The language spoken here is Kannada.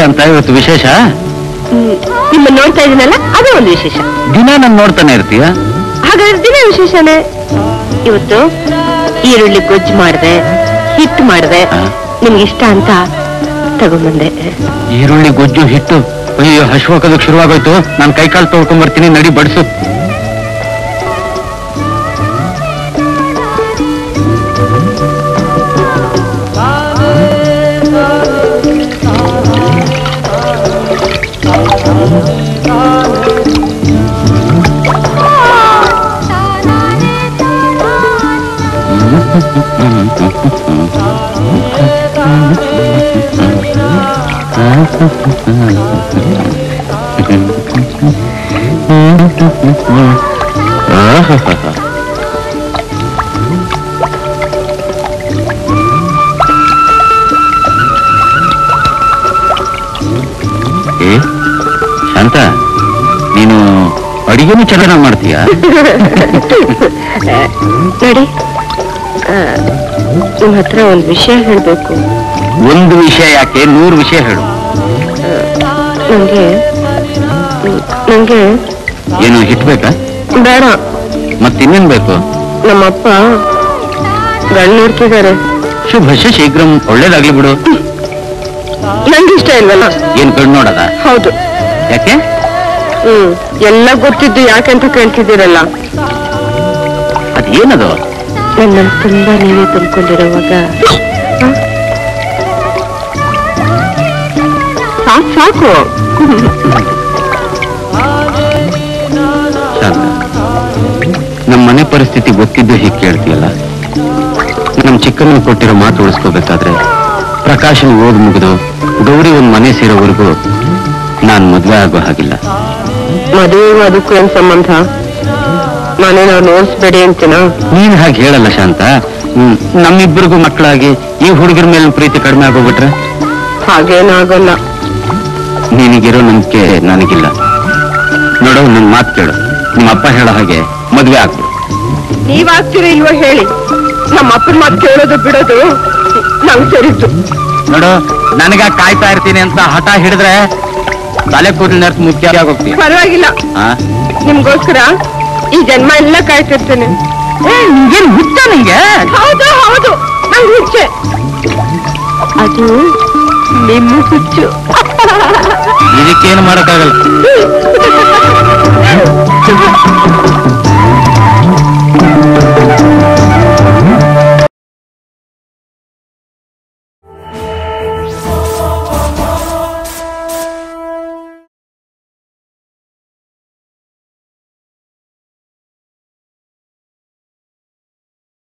ಅಂತ ಇವತ್ತು ವಿಶೇಷ ಹ್ಮ್, ನಿಮ್ಮನ್ನ ನೋಡ್ತಾ ಇದೀನಲ್ಲ ಅದೇ ಒಂದು ವಿಶೇಷ ದಿನ ನಾನು ನೋಡ್ತಾನೆ ಇರ್ತೀಯ ಹಾಗಾದ್ರೆ ದಿನ ವಿಶೇಷನೇ ಇವತ್ತು ಈರುಳ್ಳಿ ಗೊಜ್ಜು ಮಾಡಿದೆ ಹಿಟ್ಟು ಮಾಡಿದೆ ಹಾ. ನಿಮ್ಗೆ ಇಷ್ಟ ಅಂತ ತಗೊಂಡ್ಬಂದೆ ಈರುಳ್ಳಿ ಗೊಜ್ಜು ಹಿಟ್ಟು ಅಯ್ಯೋ ಹಶ್ವಾಕೋದಕ್ಕೆ ಶುರುವಾಗೋಯ್ತು ನಾನು ಕೈ ಕಾಲು ತೊಳ್ಕೊಂಡ್ ಬರ್ತೀನಿ ನಡಿ ಬಡ್ಸು ಆಹಾಹಾಹಾ. ಏ ಶಾಂತ ನೀನು ಅಡಿಗೆನೂ ಚೆನ್ನಾಗಿ ಮಾಡ್ತೀಯಾ ನೋಡಿ ಆ, ನಿಮ್ ಹತ್ರ ಒಂದು ವಿಷಯ ಹೇಳ್ಬೇಕು ಒಂದು ವಿಷಯ ಯಾಕೆ ನೂರು ವಿಷಯ ಹೇಳು ನಂಗೆ ಹ್ಮ್, ನಂಗೆ ಏನು ಹಿಟ್ಬೇಕಾ ಬೇಡ ಮತ್ತಿನ್ನೇನ್ ಬೇಕು ನಮ್ಮಪ್ಪ ಗಂಡು ನೋಡ್ತಿದ್ದಾರೆ ಶುಭಶ ಶೀಘ್ರಂ ಒಳ್ಳೇದಾಗ್ಲಿ ಬಿಡು ನಂಗೆ ಇಷ್ಟ ಇಲ್ವಲ್ಲ ಏನ್ ಕಣ್ಣು ನೋಡದ ಹೌದು ಯಾಕೆ ಹ್ಮ್ ಎಲ್ಲ ಗೊತ್ತಿದ್ದು ಯಾಕಂತ ಕೇಳ್ತಿದ್ದೀರಲ್ಲ ಅದೇನದು ನನ್ನ ತುಂಬಾ ನೀವೇ ತುಂಬಿಕೊಂಡಿರುವಾಗ ಸಾಕು ಸಾಕು ಶಾಂತ ನಮ್ಮ ಮನೆ ಪರಿಸ್ಥಿತಿ ಗೊತ್ತಿದ್ದು ಹೀಗೆ ಕೇಳ್ತೀಯಲ್ಲ ನಮ್ ಚಿಕ್ಕಮ್ಮನ ಕೊಟ್ಟಿರೋ ಮಾತು ಉಳಿಸ್ಕೋಬೇಕಾದ್ರೆ ಪ್ರಕಾಶನ್ ಓದ್ ಮುಗಿದು ಗೌರಿ ಒಂದ್ ಮನೆ ಸೇರೋವರೆಗೂ ನಾನ್ ಮದ್ವೆ ಆಗೋ ಹಾಗಿಲ್ಲ ಮದುವೆಗೂ ಅದಕ್ಕೂ ಏನ್ ಸಂಬಂಧ ನಾನೇನೋ ನೋಡ್ಸ್ಬೇಡಿ ಅಂತೀನ ನೀನ್ ಹಾಗೆ ಹೇಳಲ್ಲ ಶಾಂತ ಹ್ಮ್, ನಮ್ಮಿಬ್ಬರಿಗೂ ಮಕ್ಕಳಾಗಿ ಈ ಹುಡುಗರ ಮೇಲೆ ಪ್ರೀತಿ ಕಡಿಮೆ ಆಗೋಗ್ಬಿಟ್ರೆ ಹಾಗೇನಾಗಲ್ಲ ನಿನಗಿರೋ ನಂಬಿಕೆ ನನಗಿಲ್ಲ ನೋಡು ನನ್ ಮಾತು ಕೇಳು ನಿಮ್ಮ ಅಪ್ಪ ಹೇಳೋ ಹಾಗೆ ಮದ್ವೆ ಆಗ್ಬಿಡು ನೀವ್ ಆಗ್ತೀರ ಇಲ್ವೋ ಹೇಳಿ ನಮ್ಮ ಅಪ್ಪನ ಮಾತು ಕೇಳೋದು ಬಿಡೋದು ನಂಗೆ ಸರಿತು ನೋಡು ನನಗ ಕಾಯ್ತಾ ಇರ್ತೀನಿ ಅಂತ ಹಠ ಹಿಡಿದ್ರೆ ತಲೆ ಕೂದಲು ನೆರ್ತು ಮುಖ್ಯ ಆಗೋಗ್ತೀಯ ಪರವಾಗಿಲ್ಲ ಆ? ನಿಮ್ಗೋಸ್ಕರ ಈ ಜನ್ಮ ಎಲ್ಲ ಕಾಯ್ತಿರ್ತೀನಿ ಏ, ನಿಂಗೇನ್ ಹುಚ್ಚ ನಿಂಗೆ ಹೌದು ಹೌದು ನಂಗೆ ಹುಚ್ಚೆ ಅದು ನಿಮ್ಮ ಹುಚ್ಚು ಇದಕ್ಕೇನು ಮಾಡಕ್ಕಾಗಲ್ಲ